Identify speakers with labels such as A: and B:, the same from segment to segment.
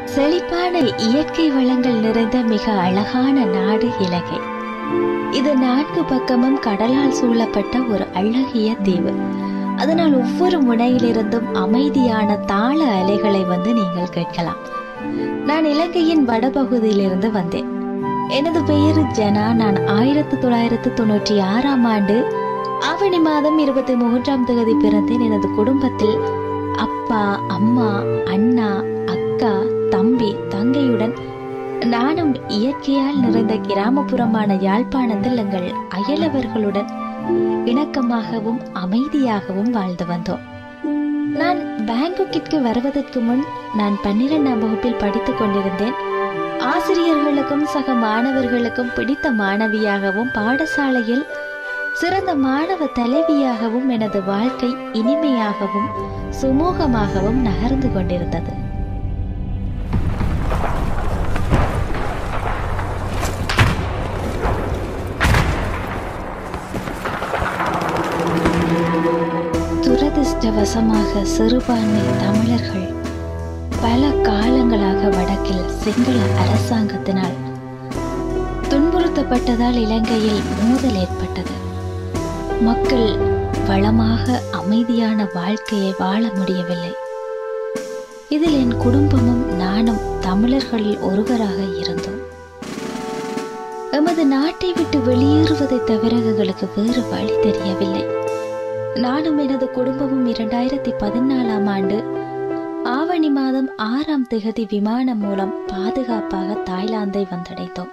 A: செழிப்பான இயற்கை வளங்கள் நிறைந்த மிக அழகான நாடு இலங்கை இது நான்கு பக்கமும் கடலால் சூழப்பட்ட ஒரு அழகிய தீவு அதனால் ஒவ்வொரு முனையிலிருந்தும் அமைதியான தாள அலைகளை வந்து நீங்கள் கேட்கலாம் நான் இலங்கையின் வடபகுதியிலிருந்து வந்தேன் எனது பெயர் ஜனா நான் ஆயிரத்தி தொள்ளாயிரத்து தொண்ணூற்றி ஆறாம் ஆண்டு ஆவணி மாதம் இருபத்தி மூன்றாம் தேதி பிறந்தேன் எனது குடும்பத்தில் அப்பா அம்மா அண்ணா அக்கா தம்பி தங்கையுடன் நானும் இயற்கையால் நிறைந்த கிராமப்புறமான யாழ்ப்பாணத்தில் எங்கள் அயலவர்களுடன் இணக்கமாகவும் அமைதியாகவும் வாழ்ந்து வந்தோம் நான் பேங்காக்கிற்கு வருவதற்கு முன் நான் பன்னிரெண்டாம் வகுப்பில் படித்துக் கொண்டிருந்தேன் ஆசிரியர்களுக்கும் சக மாணவர்களுக்கும் பிடித்த மாணவியாகவும் பாடசாலையில் சிறந்த மாணவ தலைவியாகவும் எனது வாழ்க்கை இனிமையாகவும் சுமூகமாகவும் நகர்ந்து கொண்டிருந்தது துரதிர்ஷ்டவசமாக சிறுபான்மை தமிழர்கள் பல காலங்களாக வடக்கில் சிங்கள அரசாங்கத்தினால் துன்புறுத்தப்பட்டதால் இலங்கையில் மோதல் ஏற்பட்டது மக்கள் வளமாக அமைதியான வாழ்க்கையை வாழ முடியவில்லை இதில் என் குடும்பமும் நானும் தமிழர்களில் ஒருவராக இருந்தோம் எமது நாட்டை விட்டு வெளியேறுவதை தவிர எங்களுக்கு வேறு வழி தெரியவில்லை நானும் எனது குடும்பமும் இரண்டாயிரத்தி பதினாலாம் ஆண்டு ஆவணி மாதம் ஆறாம் திகதி விமானம் மூலம் பாதுகாப்பாக தாய்லாந்தை வந்தடைந்தோம்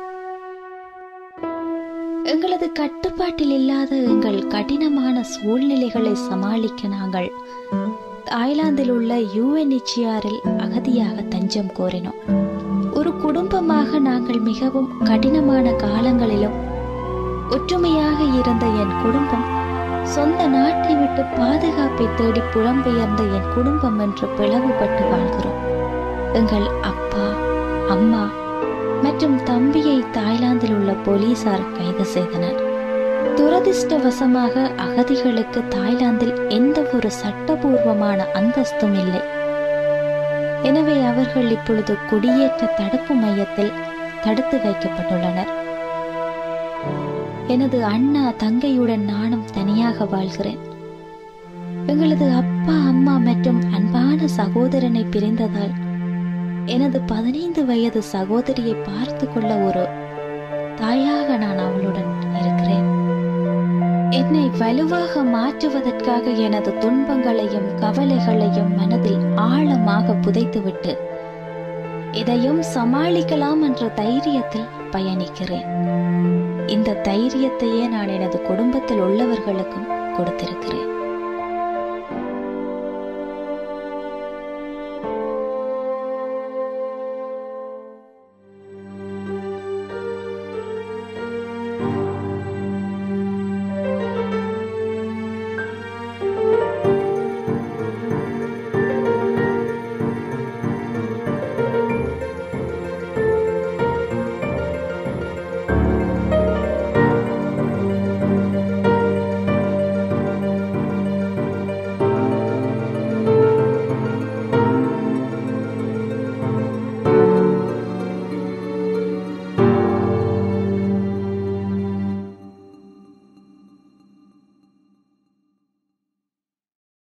A: எங்களது கட்டுப்பாட்டில் இல்லாத எங்கள் கடினமான சூழ்நிலைகளை சமாளிக்க நாங்கள் தாய்லாந்தில் உள்ள யூஎன்இச்சிஆரில் அகதியாக தஞ்சம் கோரினோம் ஒரு குடும்பமாக நாங்கள் மிகவும் கடினமான காலங்களிலும் ஒற்றுமையாக இருந்த என் குடும்பம் சொந்த நாட்டை விட்டு பாதுகாப்பை தேடி புலம்பெயர்ந்த என் குடும்பம் என்று பிளவுபட்டு வாழ்கிறோம் எங்கள் அப்பா அம்மா மற்றும் தம்பியை தாய்லாந்தில் உள்ள போலீசார் கைது செய்தனர் துரதிர்ஷ்டவசமாக அகதிகளுக்கு தாய்லாந்தில் எந்த ஒரு சட்டபூர்வமான அந்தஸ்தும் இல்லை எனவே அவர்கள் இப்பொழுது குடியேற்ற தடுப்பு மையத்தில் தடுத்து வைக்கப்பட்டுள்ளனர் எனது அண்ணா தங்கையுடன் நானும் தனியாக வாழ்கிறேன் எங்களது அப்பா அம்மா மற்றும் அன்பான சகோதரனை பிரிந்ததால் எனது பதினைந்து வயது சகோதரியை பார்த்து கொள்ள ஒரு தாயாக நான் அவளுடன் இருக்கிறேன் என்னை வலுவாக மாற்றுவதற்காக எனது துன்பங்களையும் கவலைகளையும் மனதில் ஆழமாக புதைத்துவிட்டு இதையும் சமாளிக்கலாம் என்ற தைரியத்தில் பயணிக்கிறேன் இந்த தைரியத்தையே நான் எனது குடும்பத்தில் உள்ளவர்களுக்கும் கொடுத்திருக்கிறேன்